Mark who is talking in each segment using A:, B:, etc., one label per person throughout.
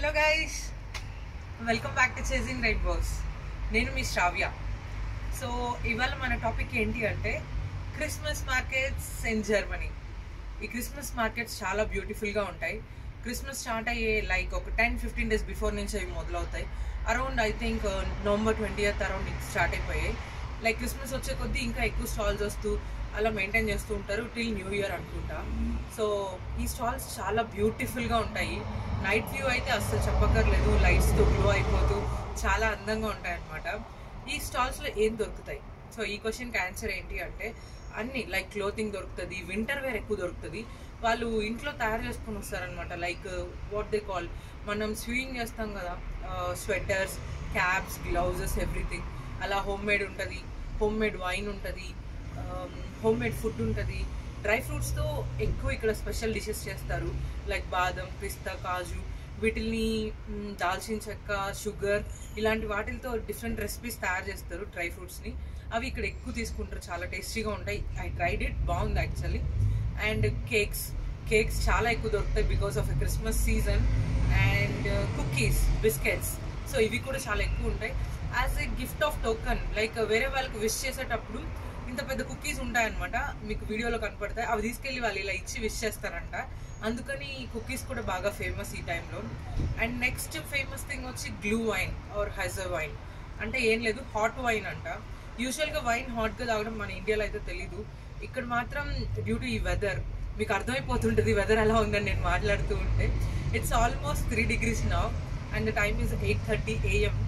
A: hello guys welcome back to chasing right boss నేను మీ Sravya so ఇవాళ మన టాపిక్ ఏంటి అంటే క్రిస్మస్ మార్కెట్స్ ఇన్ జర్మనీ ఈ క్రిస్మస్ మార్కెట్స్ చాలా బ్యూటిఫుల్గా ఉంటాయి క్రిస్మస్ స్టార్ట్ అయ్యే లైక్ ఒక టెన్ ఫిఫ్టీన్ డేస్ బిఫోర్ నుంచి అవి మొదలవుతాయి around I think November twenty eighth around start అయిపోయాయి లైక్ క్రిస్మస్ వచ్చే కొద్దీ ఇంకా ఎక్కువ స్టాల్స్ వస్తూ అలా మెయింటైన్ చేస్తూ ఉంటారు టిల్ న్యూ ఇయర్ అనుకుంటా సో ఈ స్టాల్స్ చాలా బ్యూటిఫుల్గా ఉంటాయి నైట్ వ్యూ అయితే అస్సలు చెప్పక్కర్లేదు లైట్స్తో గ్లో అయిపోతూ చాలా అందంగా ఉంటాయి అన్నమాట ఈ స్టాల్స్లో ఏం దొరుకుతాయి సో ఈ క్వశ్చన్కి ఆన్సర్ ఏంటి అంటే అన్ని లైక్ క్లోతింగ్ దొరుకుతుంది వింటర్ వేర్ ఎక్కువ దొరుకుతుంది వాళ్ళు ఇంట్లో తయారు చేసుకొని వస్తారనమాట లైక్ వాట్ దే కాల్ మనం స్వింగ్ చేస్తాం కదా స్వెటర్స్ క్యాప్స్ గ్లౌజెస్ ఎవ్రీథింగ్ అలా హోమ్ మేడ్ ఉంటుంది హోమ్ మేడ్ వైన్ ఉంటుంది హోమ్ మేడ్ ఫుడ్ ఉంటుంది డ్రై ఫ్రూట్స్తో ఎక్కువ ఇక్కడ స్పెషల్ డిషెస్ చేస్తారు లైక్ బాదం పిస్తా కాజు వీటిని మ్, దాల్చిన చెక్క షుగర్ ఇలాంటి వాటితో డిఫరెంట్ రెసిపీస్ తయారు చేస్తారు డ్రై ఫ్రూట్స్ని అవి ఇక్కడ ఎక్కువ తీసుకుంటారు చాలా టేస్టీగా ఉంటాయి ఐ ట్రైడ్ ఇట్ బాగుంది యాక్చువల్లీ అండ్ కేక్స్ కేక్స్ చాలా ఎక్కువ దొరుకుతాయి because of Christmas season and cookies biscuits so ఇవి కూడా చాలా ఎక్కువ ఉంటాయి as a gift of token like వేరే వాళ్ళకి విష్ చేసేటప్పుడు ఇంత పెద్ద కుకీస్ ఉంటాయన్నమాట మీకు వీడియోలో కనపడతాయి అవి తీసుకెళ్ళి వాళ్ళు ఇలా ఇచ్చి విష్ చేస్తారంట అందుకని కుకీస్ కూడా బాగా ఫేమస్ ఈ టైంలో అండ్ నెక్స్ట్ ఫేమస్ థింగ్ వచ్చి గ్లూ వైన్ ఆర్ హైజర్ వైన్ అంటే ఏం లేదు హాట్ వైన్ అంట యూజువల్గా వైన్ హాట్గా తాగడం మన ఇండియాలో అయితే తెలీదు ఇక్కడ మాత్రం డ్యూ టు ఈ వెదర్ మీకు అర్థమైపోతుంటుంది వెదర్ ఎలా ఉందని నేను మాట్లాడుతూ ఉంటే ఇట్స్ ఆల్మోస్ట్ త్రీ డిగ్రీస్ నా and time is eight thirty AM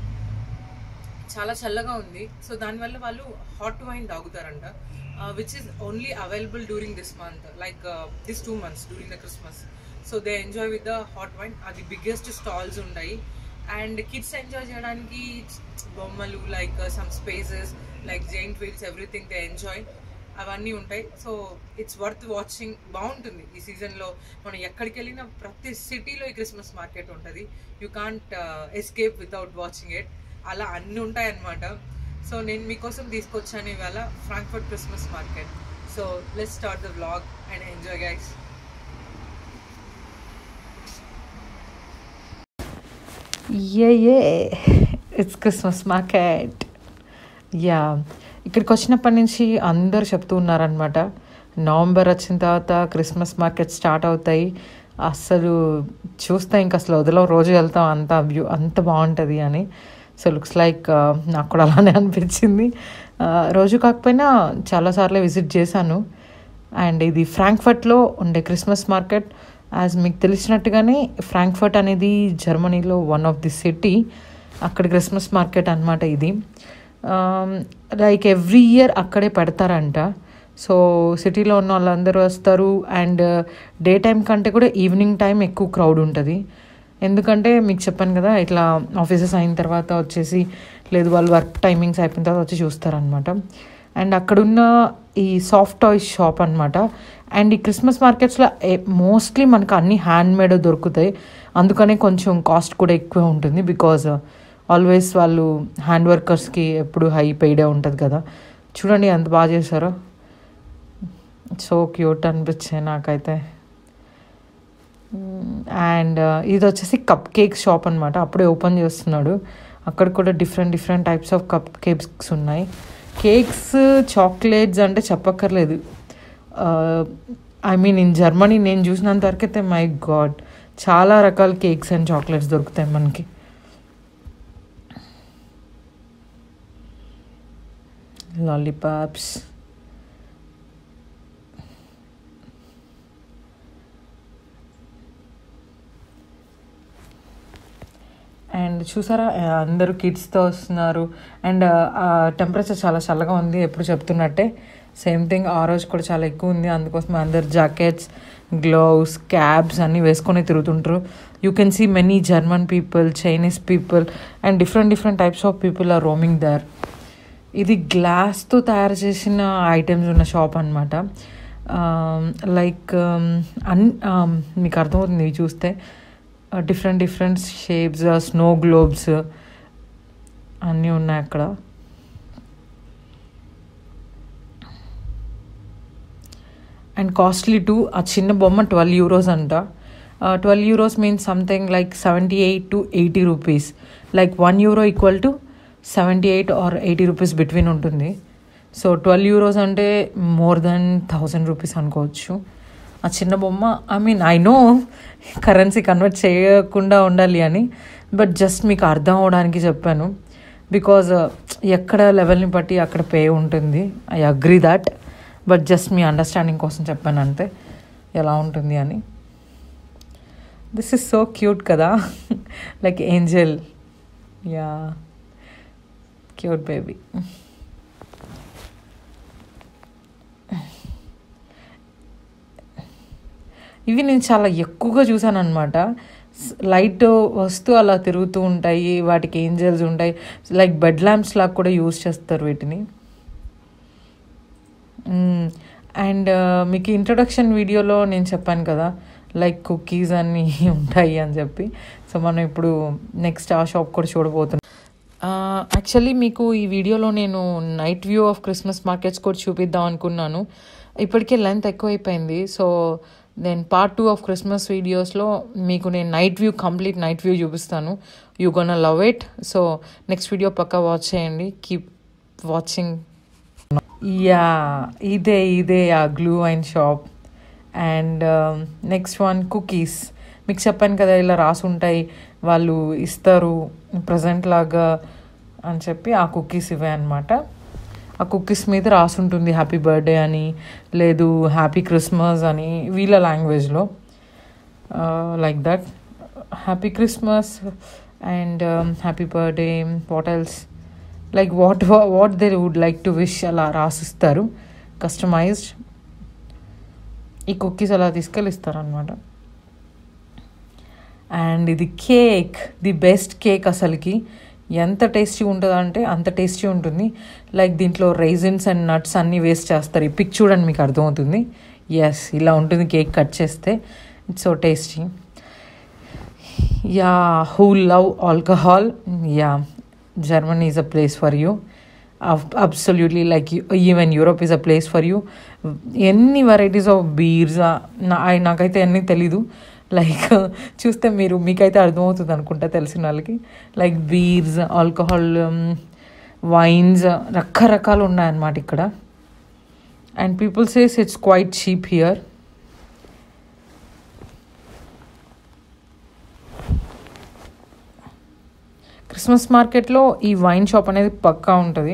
A: చాలా చల్లగా ఉంది సో దానివల్ల వాళ్ళు హాట్ వైన్ తాగుతారంట which is only available during this month like this two months during the Christmas so they enjoy with the hot wine అది biggest stalls ఉన్నాయి and kids enjoy చేయడానికి బొమ్మలు like some spaces like giant wheels everything they enjoy అవన్నీ ఉంటాయి so it's worth watching బాగుంటుంది ఈ సీజన్లో మనం ఎక్కడికి వెళ్ళినా ప్రతి సిటీలో ఈ క్రిస్మస్ మార్కెట్ ఉంటుంది you can't escape without watching it అలా అన్నీ ఉంటాయి అన్నమాట సో నేను మీకోసం తీసుకొచ్చాను ఇవాళ Frankfurt Christmas market so let start the vlog and enjoy guys
B: uh uh it's Christmas market yeah ఇక్కడికి వచ్చినప్పటి నుంచి అందరు చెప్తూ ఉన్నారనమాట నవంబర్ వచ్చిన తర్వాత క్రిస్మస్ మార్కెట్ స్టార్ట్ అవుతాయి అస్సలు చూస్తే ఇంక అసలు వదిలో రోజు వెళ్తాం అంత వ్యూ అంత బాగుంటుంది అని సో లుక్స్ లైక్ నాకు కూడా అలానే అనిపించింది ఆ, రోజు కాకపోయినా చాలాసార్లు విజిట్ చేశాను అండ్ ఇది ఫ్రాంక్ఫర్ట్లో ఉండే క్రిస్మస్ మార్కెట్ యాజ్ మీకు తెలిసినట్టుగానే ఫ్రాంక్ఫర్ట్ అనేది జర్మనీలో వన్ ఆఫ్ ది సిటీ అక్కడ క్రిస్మస్ మార్కెట్ అన్నమాట ఇది లైక్ ఎవ్రీ ఇయర్ అక్కడే పెడతారంట సో సిటీలో ఉన్న వాళ్ళందరూ వస్తారు అండ్ డే టైం కంటే కూడా ఈవినింగ్ టైం ఎక్కువ క్రౌడ్ ఉంటుంది ఎందుకంటే మీకు చెప్పాను కదా ఇట్లా ఆఫీసెస్ అయిన తర్వాత వచ్చేసి లేదు వాళ్ళు వర్క్ టైమింగ్స్ అయిపోయిన తర్వాత వచ్చి చూస్తారనమాట అండ్ అక్కడున్న ఈ సాఫ్ట్ టాయ్స్ షాప్ అనమాట అండ్ ఈ క్రిస్మస్ మార్కెట్స్లో మోస్ట్లీ మనకు అన్ని హ్యాండ్ మేడ్ దొరుకుతాయి అందుకనే కొంచెం కాస్ట్ కూడా ఎక్కువ ఉంటుంది బికాజ్ ఆల్వేస్ వాళ్ళు హ్యాండ్ వర్కర్స్కి ఎప్పుడు హై పెయిడే ఉంటుంది కదా చూడండి ఎంత బాగా చేశారో సో క్యూట్ అనిపించాయి నాకైతే అండ్ ఇది వచ్చేసి కప్ కేక్ షాప్ అనమాట అప్పుడే ఓపెన్ చేస్తున్నాడు అక్కడ కూడా different different types of cup cakes ఉన్నాయి కేక్స్ చాక్లెట్స్ అంటే చెప్పక్కర్లేదు ఐ మీన్ ఇన్ జర్మనీ నేను చూసినంత వరకు అయితే మై గాడ్ చాలా రకాల కేక్స్ అండ్ చాక్లెట్స్ దొరుకుతాయి మనకి లాలీపాప్స్ అండ్ చూసారా ఆ, అందరూ కిడ్స్తో వస్తున్నారు అండ్ టెంపరేచర్ చాలా చల్లగా ఉంది ఎప్పుడు చెప్తున్నట్టే సేమ్ థింగ్ ఆ రోజు కూడా చాలా ఎక్కువ ఉంది అందుకోసం అందరు జాకెట్స్ గ్లోవ్స్ క్యాబ్స్ అన్నీ వేసుకొని తిరుగుతుంటారు you can see many German people Chinese people and different different types of people are roaming there ఇది గ్లాస్తో తయారు చేసిన ఐటమ్స్ ఉన్న షాప్ అనమాట లైక్ అన్ మీకు అర్థమవుతుంది ఇవి చూస్తే different different shapes snow globes అన్నీ ఉన్నాయి అక్కడ అండ్ కాస్ట్లీ టూ ఆ చిన్న బొమ్మ ట్వెల్వ్ యూరోస్ అంట twelve euros means something like seventy eight to eighty rupees like one euro equal to seventy eight or eighty rupees between ఉంటుంది so twelve euros అంటే more than thousand rupees అనుకోవచ్చు ఆ చిన్న బొమ్మ I mean I know currency convert చేయకుండా ఉండాలి అని but just మీకు అర్థం అవడానికి చెప్పాను బికాజ్ ఎక్కడ లెవెల్ని బట్టి అక్కడ పే ఉంటుంది I agree that but just మీ అండర్స్టాండింగ్ కోసం చెప్పాను అంతే ఎలా ఉంటుంది అని దిస్ ఇస్ సో క్యూట్ కదా like angel yeah cute baby ఇవి నేను చాలా ఎక్కువగా చూసాను అనమాట లైట్ వస్తూ అలా తిరుగుతూ ఉంటాయి వాటికి ఏంజల్స్ ఉంటాయి లైక్ బెడ్ ల్యాంప్స్ లాగా కూడా యూజ్ చేస్తారు వీటిని అండ్ మీకు ఇంట్రొడక్షన్ వీడియోలో నేను చెప్పాను కదా లైక్ కుకీస్ అన్నీ ఉంటాయి అని చెప్పి సో మనం ఇప్పుడు నెక్స్ట్ ఆ షాప్ కూడా చూడబోతున్నాం యాక్చువల్లీ మీకు ఈ వీడియోలో నేను night view of Christmas markets కూడా చూపిద్దాం అనుకున్నాను ఇప్పటికే లెంత్ ఎక్కువైపోయింది సో నేను పార్ట్ టూ ఆఫ్ క్రిస్మస్ వీడియోస్లో మీకు నేను night view complete night view చూపిస్తాను you gonna love it so next video పక్కా వాచ్ చేయండి కీప్ వాచింగ్ యా ఇదే ఇదే ఆ glühwein shop and next one cookies మీకు చెప్పాను కదా ఇలా రాసి ఉంటాయి వాళ్ళు ఇస్తారు ప్రజెంట్ లాగా అని చెప్పి ఆ కుకీస్ ఇవే అనమాట ఆ కుకీస్ మీద రాసి ఉంటుంది హ్యాపీ బర్త్డే అని లేదు హ్యాపీ క్రిస్మస్ అని వీళ్ళ లాంగ్వేజ్లో like that happy Christmas and happy birthday what else like what what they would like to wish అలా రాసిస్తారు కస్టమైజ్డ్ ఈ కుకీస్ అలా తీసుకెళ్ళి ఇస్తారనమాట అండ్ ఇది కేక్ ది బెస్ట్ కేక్ అసలుకి ఎంత టేస్టీ ఉంటుంది అంటే అంత టేస్టీ ఉంటుంది లైక్ దీంట్లో రైజిన్స్ అండ్ నట్స్ అన్నీ వేస్ట్ చేస్తారు ఈ పిక్ చూడండి మీకు అర్థమవుతుంది ఎస్ ఇలా ఉంటుంది కేక్ కట్ చేస్తే it's so tasty yeah who love alcohol yeah Germany is a place for you absolutely like even Europe is a place for you ఎన్ని వెరైటీస్ ఆఫ్ బీర్స్ నాకైతే అన్నీ తెలీదు లైక్ చూస్తే మీరు మీకైతే అర్థమవుతుంది అనుకుంటా తెలిసిన వాళ్ళకి లైక్ బీర్స్ ఆల్కహాల్ వైన్స్ రకరకాలు ఉన్నాయన్నమాట ఇక్కడ and people says it's quite cheap here Christmas మార్కెట్లో ఈ వైన్ షాప్ అనేది పక్కా ఉంటుంది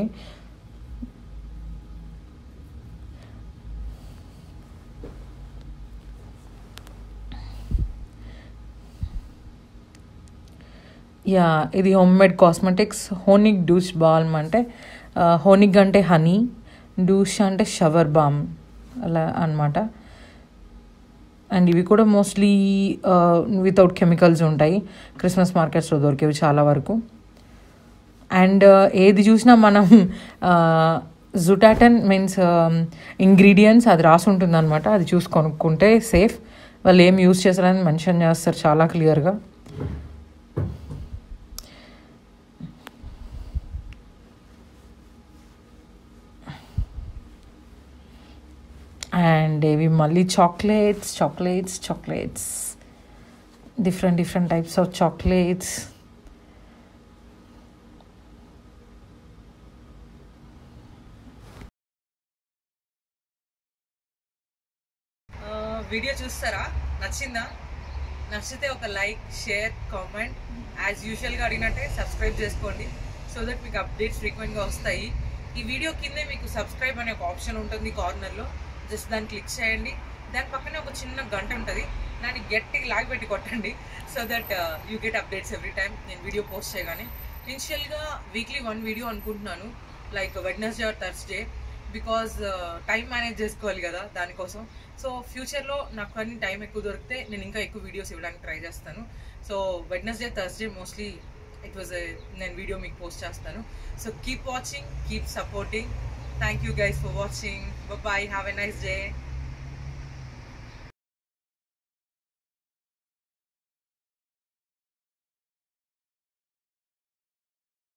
B: యా ఇది హోమ్ మేడ్ కాస్మెటిక్స్ హోనిక్ డూష్ బాల్మ్ అంటే హోనిక్ అంటే హనీ డూష్ అంటే షవర్ బామ్ అలా అనమాట అండ్ ఇవి కూడా మోస్ట్లీ వితౌట్ కెమికల్స్ ఉంటాయి క్రిస్మస్ మార్కెట్స్లో దొరికేవి చాలా వరకు అండ్ ఏది చూసినా మనం జుటాటన్ మీన్స్ ఇంగ్రీడియంట్స్ అది రాసి ఉంటుంది అనమాట అది చూసి కొనుక్కుంటే సేఫ్ వాళ్ళు ఏం యూస్ చేస్తారని మెన్షన్ చేస్తారు చాలా క్లియర్గా అండ్ ఇవి మళ్ళీ chocolates chocolates chocolates different different types of chocolates
A: video చూస్తారా నచ్చిందా నచ్చితే ఒక లైక్ షేర్ కామెంట్ యాజ్ యూజువల్గా అడిగినట్టే సబ్స్క్రైబ్ చేసుకోండి సో దట్ మీకు అప్డేట్స్ ఫ్రీక్వెంట్గా వస్తాయి ఈ వీడియో కిందే మీకు సబ్స్క్రైబ్ అనే ఒక ఆప్షన్ ఉంటుంది కార్నర్లో జస్ట్ దాన్ని క్లిక్ చేయండి దాని పక్కనే ఒక చిన్న గంట ఉంటుంది దాన్ని గట్టిగా లాగి పెట్టి కొట్టండి so that you get updates every time నేను వీడియో పోస్ట్ చేయగానే ఇనిషియల్గా వీక్లీ వన్ వీడియో అనుకుంటున్నాను like Wednesday or Thursday because time manage చేసుకోవాలి కదా దానికోసం సో ఫ్యూచర్లో నాకు కానీ టైం ఎక్కువ దొరికితే నేను ఇంకా ఎక్కువ వీడియోస్ ఇవ్వడానికి ట్రై చేస్తాను so Wednesday Thursday mostly it was నేను వీడియో మీకు పోస్ట్ చేస్తాను so keep watching keep supporting thank you guys for watching bye have a nice day